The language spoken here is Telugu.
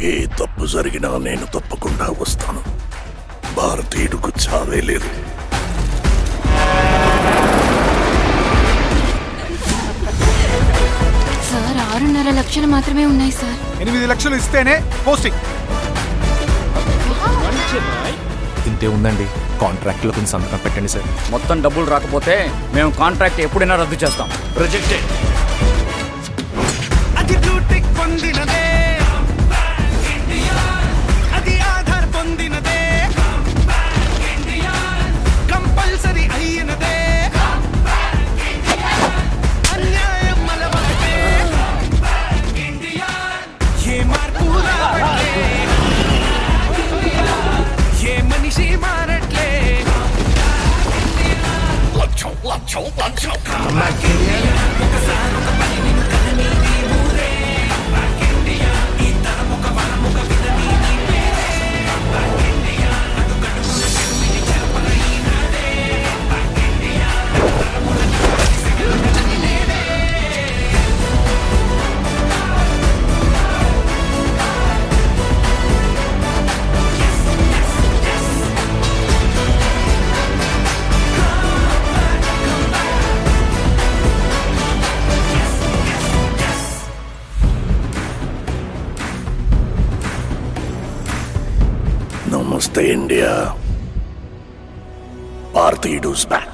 ఏ తప్పు జరిగినా నేను తప్పకుండా వస్తాను భారతీయుడుకు చావే లేదు సార్ ఆరున్నర లక్షలు మాత్రమే ఉన్నాయి సార్ ఎనిమిది లక్షలు ఇస్తేనే పోస్టింగ్ ఇంతే ఉందండి కాంట్రాక్ట్లో కొంచెం సంతకం పెట్టండి సార్ మొత్తం డబ్బులు రాకపోతే మేము కాంట్రాక్ట్ ఎప్పుడైనా రద్దు చేస్తాం ప్రొజెక్టెడ్ అది బ్లూటిక్ పొందినదే అది ఆధార్ పొందినదే కంపల్సరీ అయినదే అన్యాయం అలవాటే ఏ మార్పు రావట్లే ఏ మనిషి మారట్లే లంచం లంచం లంచం నమస్తే ఇండియా భారతీయుడుస్ బ్యాక్